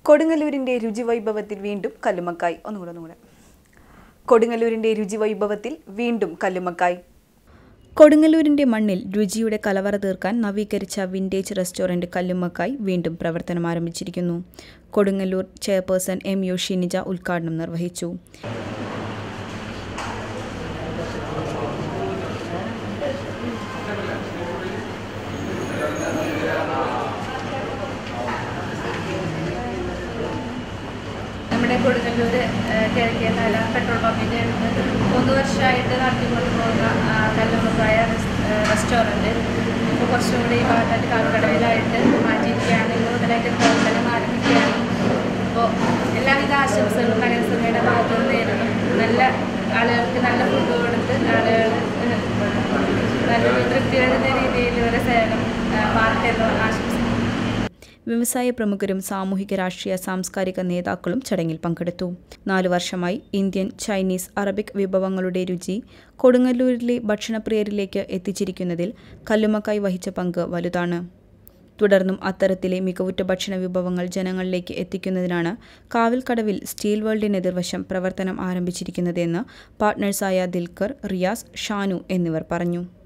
കൊടുങ്ങല്ലൂരിന്റെ രുചിവൈഭവത്തിൽ വീണ്ടും കല്ലുമക്കായ് ഒന്നുകൂടെ ഒന്നുകൂടെ കൊടുങ്ങല്ലൂരിന്റെ രുചിവൈഭവത്തിൽ വീണ്ടും കല്ലുമക്കായ് കൊടുങ്ങല്ലൂരിന്റെ മണ്ണിൽ രുചിയുടെ കലവറ തീർക്കാൻ നവീകരിച്ച വിന്റേജ് റെസ്റ്റോറന്റ് കല്ലുമ്മക്കായി വീണ്ടും പ്രവർത്തനം ആരംഭിച്ചിരിക്കുന്നു Kodungallur chairperson M U Shinija ഉദ്ഘാടനം നിർവഹിച്ചു നമ്മുടെ കൊടുങ്ങല്ലൂർ കിഴക്കേതല പെട്രോൾ പമ്പിൻ്റെ അടുത്ത് മൂന്ന് വർഷമായിട്ട് നടത്തിക്കൊണ്ട് പോകുന്ന ആ, കല്ലുമ്മക്കായ റെസ്റ്റോറൻറ്റ് ഇപ്പോൾ കുറച്ചും കൂടി ഈ ഭാഗത്തായിട്ട് കാൽക്കടവിലായിട്ട് മാറ്റിയിരിക്കുകയാണ് ഇന്ന് മുതലായിട്ട് പ്രവർത്തനം ആരംഭിക്കുകയാണ് അപ്പോൾ എല്ലാവിധ ആശംസകളും നഗരസഭയുടെ ഭാഗത്തു നിന്ന് നേരിടുന്നു നല്ല ആളുകൾക്ക് നല്ല ഫുഡ് കൊടുത്ത് ആളുകൾ നല്ലൊരു തൃപ്തി വരുന്ന രീതിയിൽ ഇവരുടെ സേവനം ആ, മാറട്ടെ എന്ന് ആശംസിക്കുന്നു വ്യവസായ പ്രമുഖരും സാമൂഹിക രാഷ്ട്രീയ സാംസ്കാരിക നേതാക്കളും ചടങ്ങിൽ പങ്കെടുത്തു നാലു വർഷമായി ഇന്ത്യൻ ചൈനീസ് അറബിക് വിഭവങ്ങളുടെ രുചി കൊടുങ്ങല്ലൂരിലെ ഭക്ഷണപ്രിയരിലേക്ക് എത്തിച്ചിരിക്കുന്നതിൽ കല്ലുമക്കായി വഹിച്ച പങ്ക് വലുതാണ് തുടർന്നും അത്തരത്തിലെ മികവുറ്റ ഭക്ഷണ വിഭവങ്ങൾ ജനങ്ങളിലേക്ക് എത്തിക്കുന്നതിനാണ് കാവിൽക്കടവിൽ സ്റ്റീൽ വേൾഡിന് എതിർവശം പ്രവർത്തനം ആരംഭിച്ചിരിക്കുന്നതെന്ന് പാർട്ട്നേഴ്സായ ദിൽക്കർ റിയാസ് ഷാനു എന്നിവർ പറഞ്ഞു